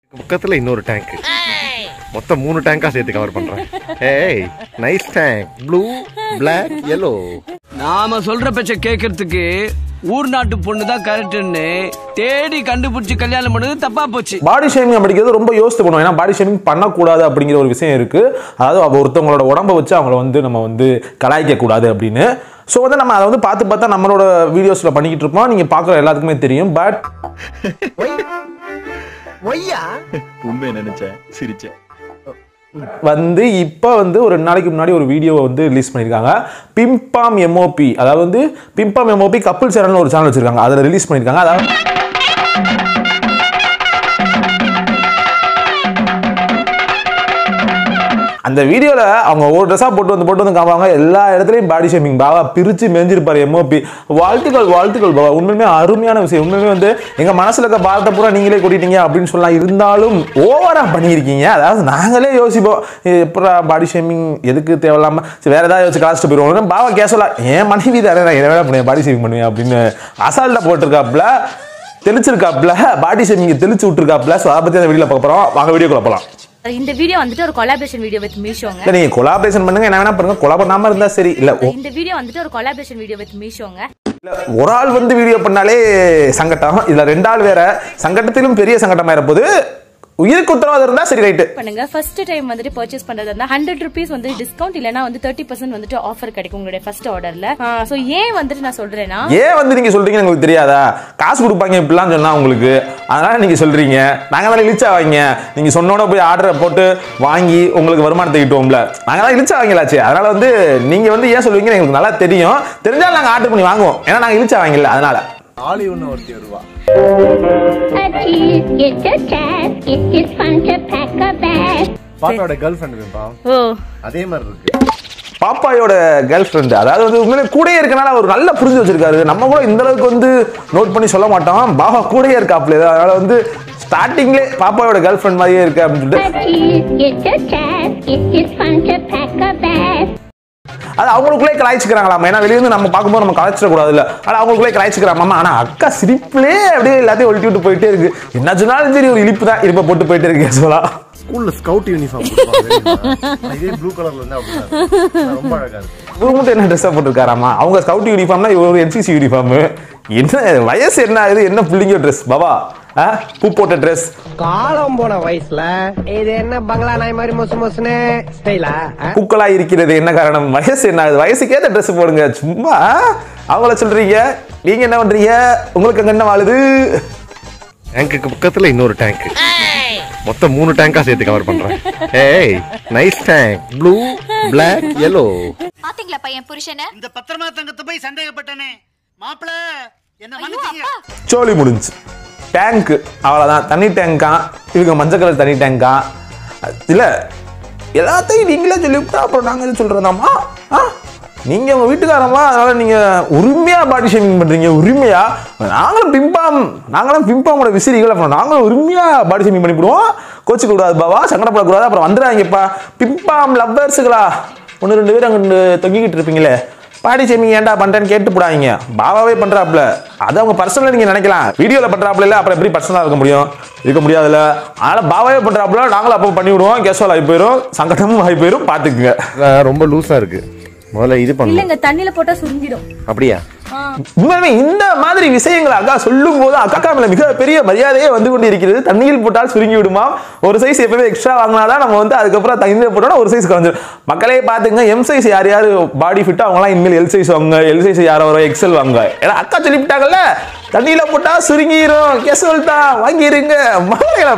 பக்கத்துல இன்னொரு டேங்க் மொத்தம் மூணு டேங்கா சேர்த்து கவர் பண்றேன் ஏய் nice tank blue Black yellow நாம சொல்ற பேச்ச கேட்கறதுக்கு ஊர் நாட்டு பொண்ணு தான் கரெக்ட்னு தேடி கண்டுபிடிச்சு கல்யாணம் பண்ணது தப்பா போச்சு பாடி ஷேமிங் அப்படிங்கிறது ரொம்ப யோசித்து பண்ணுவோம் ஏன்னா பாடி ஷேமிங் பண்ணக்கூடாது அப்படிங்கிற ஒரு விஷயம் இருக்கு அதாவது அவ ஒருத்தவங்களோட உடம்ப வச்சு அவங்கள வந்து நம்ம வந்து கலாய்க்க கூடாது அப்படின்னு ஸோ வந்து நம்ம அதை வந்து பார்த்து பார்த்தா நம்மளோட வீடியோஸில் பண்ணிக்கிட்டு இருப்போம் நீங்கள் பார்க்குற எல்லாத்துக்குமே தெரியும் பட் உண்மையை நினைச்சேன் சிரிச்சேன் வந்து இப்போ வந்து ஒரு ரெண்டு நாளைக்கு முன்னாடி ஒரு வீடியோவை வந்து ரிலீஸ் பண்ணியிருக்காங்க பிம்பாம் எம்ஓபி அதாவது வந்து பிம்பாம் எம்ஓபி கப்புள் சேனல்னு ஒரு சேனல் வச்சிருக்காங்க அதில் ரிலீஸ் பண்ணியிருக்காங்க அதாவது அந்த வீடியோவில் அவங்க ஒரு ட்ரெஸ்ஸாக போட்டு வந்து போட்டு வந்து காமிப்பாங்க எல்லா இடத்துலையும் பாடி ஷேமிங் பாவா பிரித்து மேஞ்சிருப்பாரு எம்ஓபி வாழ்த்துக்கள் வாழ்த்துக்கள் பாவா உண்மையுமே அருமையான விஷயம் உண்மையுமே வந்து எங்கள் மனசில் இருக்க பாரத்தை பூரா நீங்களே கூட்டிட்டீங்க அப்படின்னு சொல்லலாம் இருந்தாலும் ஓவராக பண்ணியிருக்கீங்க அதாவது நாங்களே யோசிப்போம் எப்படா பாடி ஷேமிங் எதுக்கு தேவையில்லாமல் சரி வேறு ஏதாவது வச்சு கலாச்சிட்டு போயிடுவோம் பாவா கேசலா என் மனைவி தானே நான் என்ன வேணா பண்ணுவேன் பாடி ஷேமிங் பண்ணுவேன் அப்படின்னு அசால்ட்டாக போட்டிருக்காப்புல தெளிச்சிருக்காப்புல பாடி ஷேமிங் தெளிச்சு விட்டுருக்காப்புல ஸோ அதை பற்றி அந்த வீடியோவில் பார்க்க போகிறோம் வாங்க வீடியோக்குள்ள போகலாம் இந்த வீடியோ வந்துட்டு ஒரு கொலாபரேஷன் வீடியோ வித் மீஷோங்க இல்லை நீங்கள் கொலாபரேஷன் பண்ணுங்க என்ன வேணா பண்ணுங்க கொலா பண்ணாமல் இருந்தால் சரி இல்லை இந்த வீடியோ வந்துட்டு ஒரு கொலாபரேஷன் வீடியோ வித் மீஷோங்க ஒரு ஆள் வந்து வீடியோ பண்ணாலே சங்கட்டம் இதுல ரெண்டு ஆள் வேற சங்கட்டத்திலும் பெரிய சங்கட்டமா இருப்பது உயிருக்கு உத்தரவாதம் இருந்தா சரி ரைட்டு பண்ணுங்க ஃபர்ஸ்ட் டைம் வந்துட்டு பர்ச்சேஸ் பண்றது இருந்தா ஹண்ட்ரட் ருபீஸ் வந்து டிஸ்கவுண்ட் இல்லனா வந்து தேர்ட்டி பர்சன்ட் வந்துட்டு ஆஃபர் கிடைக்கும் உங்களுடைய ஃபர்ஸ்ட் ஆர்டர்ல சோ ஏன் வந்துட்டு நான் சொல்றேன்னா ஏன் வந்து நீங்க சொல்றீங்க உங்களுக்கு தெரியாதா காசு கொடுப்பாங்க இப்படிலாம் சொன்னா உங்களுக்கு அதனால நீங்க சொல்றீங்க நாங்க தான் இழிச்சா வாங்க நீங்க சொன்னோட போய் ஆர்டரை போட்டு வாங்கி உங்களுக்கு வருமானத்தை கிட்டுவோம்ல நாங்க தான் இழிச்சா வாங்கலாச்சு அதனால வந்து நீங்க வந்து ஏன் சொல்லுவீங்கன்னு எங்களுக்கு நல்லா தெரியும் தெரிஞ்சாலும் நாங்க ஆர்டர் பண்ணி வாங்குவோம் ஏன்னா நாங்க இழிச்சா வாங்கல அதனால ஆளி ஒண்ணு ஒருத்தி வருவா A cheese, it's a task. It's just fun to pack a bag. பாப்பாவோட கேர்ள் ஃப்ரெண்ட் ஓ அதே மாதிரி இருக்கு பாப்பாயோட கேர்ள் ஃப்ரெண்டு அதாவது வந்து உண்மையிலே கூடயே இருக்கனால அவர் நல்லா புரிஞ்சு வச்சிருக்காரு நம்ம கூட இந்த அளவுக்கு வந்து நோட் பண்ணி சொல்ல மாட்டோம் பாபா கூடயே இருக்காப்ல அதனால வந்து ஸ்டார்டிங்லே பாப்பாவோட கேர்ள் ஃப்ரெண்ட் மாதிரியே இருக்கு அப்படின்னு சொல்லிட்டு A cheese, it's a task. It's just fun to pack a bag. அது அவங்களுக்குள்ளே கலாய்ச்சிக்கிறாங்களாம் ஏன்னா வெளியே வந்து நம்ம பார்க்கும்போது நம்ம கலாய்ச்சிடக்கூடாது இல்லை ஆனால் அவங்களுக்குள்ளே கலாய்ச்சிக்கிறாமா ஆனால் அக்கா சிரிப்புலே அப்படியே எல்லாத்தையும் ஒழிட்டி விட்டு போயிட்டே இருக்கு என்ன சொன்னாலும் சரி ஒரு இழிப்பு தான் இழிப்பை போட்டு போயிட்டே இருக்கு சொல்லலாம் ஸ்கூல்ல ஸ்கவுட் யூனிஃபார்ம் இதே ப்ளூ கலர்ல இருந்தா அப்படிதான் இருக்கு. ரொம்ப அழகா இருக்கு இவர் மட்டும் என்ன ட்ரெஸ்ஸாக போட்டிருக்காராமா அவங்க ஸ்கவுட் யூனிஃபார்ம்னா இவர் ஒரு என்சிசி யூனிஃபார்ம் என்ன வயசு என்ன ஆகுது என்ன பிள்ளைங்க ட்ரெஸ் பாபா ஆ பூ போட்ட ட்ரெஸ் காலம் போன வயசுல இது என்ன பங்களா நாய் மாதிரி மொசு மொசுன்னு ஸ்டைலா பூக்களா இருக்கிறது என்ன காரணம் வயசு என்ன ஆகுது வயசுக்கேற்ற ட்ரெஸ் போடுங்க சும்மா அவங்கள சொல்றீங்க நீங்க என்ன பண்றீங்க உங்களுக்கு அங்க என்ன வாழுது டேங்க்குக்கு பக்கத்துல இன்னொரு டேங்க் மொத்தம் மூணு டேங்கா சேர்த்து கவர் பண்றேன் ஏய் nice tank blue Black yellow பாத்தீங்களா பையன் புருஷனை இந்த பத்திரமா தங்கத்தை போய் சந்தேகப்பட்டனே மாப்பிள என்ன மன்னிச்சீங்க சோலி முடிஞ்சு டேங்க் அவ்வளோதான் தண்ணி டேங்கா இவங்க மஞ்சள் கலர் தண்ணி டேங்கா இல்லை எல்லாத்தையும் நீங்களே சொல்லிவிட்டா அப்புறம் நாங்கள் எது சொல்கிறதாம்மா ஆ நீங்கள் உங்கள் வீட்டுக்காரம்மா அதனால் நீங்கள் உரிமையாக பாடி ஷேமிங் பண்ணுறீங்க உரிமையாக நாங்களும் பிம்பாம் நாங்களும் பிம்பாமோட விசிறிகள் அப்புறம் நாங்களும் உரிமையாக பாடி ஷேமிங் பண்ணிவிடுவோம் கோச்சிக்க கூடாது பாவா சங்கடப்படக்கூடாது அப்புறம் வந்துடுறாங்கப்பா பிம்பாம் லவ்வர்ஸுகளா ஒன்று ரெண்டு பேர் அங்கே தொங்கிக்கிட்டு இருப்பீங்களே பாடி ஷேமிங் ஏன்டா பண்றேன்னு கேட்டு போடாதீங்க பாபாவே பண்றாப்ல அது அவங்க பர்சனலா நீங்க நினைக்கலாம் வீடியோல பண்றாப்ல இல்ல அப்புறம் எப்படி பர்சனலா இருக்க முடியும் இருக்க முடியாதுல்ல அதனால பாபாவே பண்றாப்ல நாங்களும் அப்போ பண்ணி விடுவோம் கேஷுவல் ஆகி போயிடும் சங்கடமும் ஆகி போயிடும் பாத்துக்குங்க அதான் ரொம்ப லூஸா இருக்கு முதல்ல இது பண்ணணும் இல்லங்க தண்ணில போட்டா சுருங்கிடும் அப்படியா உண்மையுமே இந்த மாதிரி விஷயங்களை அக்கா சொல்லும் போது அக்கா மேல மிகப்பெரிய மரியாதையே வந்து கொண்டு இருக்கிறது தண்ணியில் போட்டால் சுருங்கி விடுமா ஒரு சைஸ் எப்பவுமே எக்ஸ்ட்ரா வாங்கினாதான் நம்ம வந்து அதுக்கப்புறம் தண்ணியில் போட்டோம்னா ஒரு சைஸ் குறைஞ்சிடும் மக்களே பாத்துங்க எம் சைஸ் யார் யார் பாடி ஃபிட்டோ அவங்களாம் இனிமேல் எல் சைஸ் வாங்க எல் சைஸ் யாரோ வரும் எக்ஸல் வாங்க ஏன்னா அக்கா சொல்லிவிட்டாங்கல்ல தண்ணியில போட்டா சுருங்கிரும் கேசுவல் தான் வாங்கிருங்க மகளை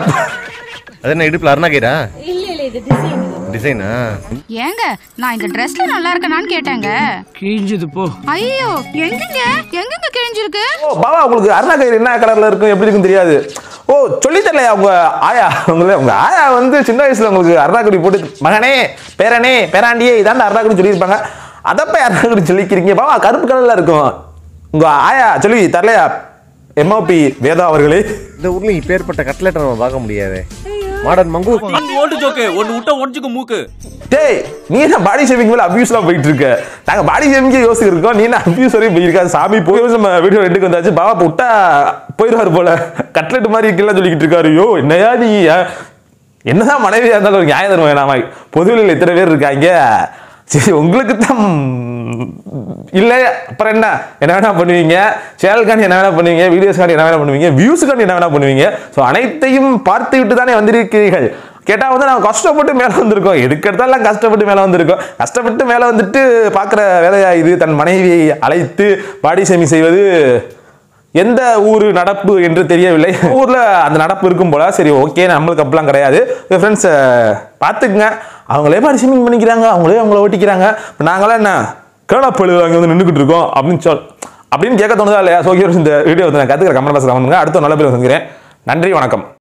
அது என்ன இடுப்புல அருணாகீரா இல்ல இல்ல இது டிசைன் டிசைனா ஏங்க நான் இந்த ட்ரெஸ்ல நல்லா இருக்கனான்னு கேட்டேங்க கிழிஞ்சது போ ஐயோ எங்கங்க எங்கங்க கிழிஞ்சிருக்கு ஓ பாபா உங்களுக்கு அருணாகயிறு என்ன கலர்ல இருக்கும் எப்படி இருக்குன்னு தெரியாது ஓ சொல்லி தரலையா உங்க ஆயா உங்களை உங்க ஆயா வந்து சின்ன வயசுல உங்களுக்கு அருணாக்குடி போட்டு மகனே பேரனே பேராண்டியே இதாண்ட அருணாக்குடி சொல்லியிருப்பாங்க அதப்ப அருணாக்குடி சொல்லிக்கிறீங்க பாபா கருப்பு கலர்ல இருக்கும் உங்க ஆயா சொல்லி தரலையா எம்ஓபி வேதா அவர்களே இந்த ஊர்ல இப்பேற்பட்ட கட்லெட்டை நம்ம பார்க்க முடியாது மாடர்ன் மங்கு ஓட்டு ஜோக்கு ஒன்னு விட்டா ஒடிச்சுக்க மூக்கு டேய் நீ என்ன பாடி ஷேமிங் மேல அபியூஸ்லாம் போயிட்டு இருக்க நாங்க பாடி ஷேமிங்கே யோசிச்சு இருக்கோம் நீ என்ன அபியூஸ் வரையும் போயிருக்காது சாமி போய் நம்ம வீடியோ ரெண்டுக்கு வந்தாச்சு பாபா விட்டா போயிடுவாரு போல கட்லெட் மாதிரி இருக்குல்லாம் சொல்லிக்கிட்டு இருக்காரு ஐயோ என்னையா நீ அஹ், என்னதான் மனைவியா இருந்தாலும் ஒரு நியாயம் தரும் வேணாமா பொதுவில் இத்தனை பேர் இருக்காங்க சரி உங்களுக்கு தான் இல்லை அப்புறம் என்ன என்ன வேணா பண்ணுவீங்க சேனலுக்காண்டி என்ன வேணா பண்ணுவீங்க வீடியோஸ்க்காண்டி என்ன வேணா பண்ணுவீங்க வியூஸுக்காண்டி என்ன வேணா பண்ணுவீங்க ஸோ அனைத்தையும் பார்த்து விட்டு தானே வந்திருக்கிறீர்கள் கேட்டால் வந்து நான் கஷ்டப்பட்டு மேலே வந்திருக்கோம் எதுக்கு எடுத்தாலும் கஷ்டப்பட்டு மேலே வந்திருக்கோம் கஷ்டப்பட்டு மேலே வந்துட்டு பார்க்குற வேலையா இது தன் மனைவியை அழைத்து பாடி சேமி செய்வது எந்த ஊர் நடப்பு என்று தெரியவில்லை ஊர்ல அந்த நடப்பு இருக்கும் போல சரி ஓகே நம்மளுக்கு அப்படிலாம் கிடையாது ஃப்ரெண்ட்ஸ் பார்த்துக்குங்க அவங்களே பார்ட்டிசிபேட் பண்ணிக்கிறாங்க அவங்களே அவங்கள ஓட்டிக்கிறாங்க இப்போ நாங்களாம் என்ன கேளப்பழு அங்கே வந்து நின்றுக்கிட்டு இருக்கோம் அப்படின்னு சொல் அப்படின்னு கேட்க தோணுதா இல்லையா ஸோ இந்த வீடியோ வந்து நான் கற்றுக்கிற கமெண்ட் பாக்ஸ் பண்ணுங்க அடுத்த நல்ல பேர் வந்துக்கிறேன் நன்றி வணக்கம்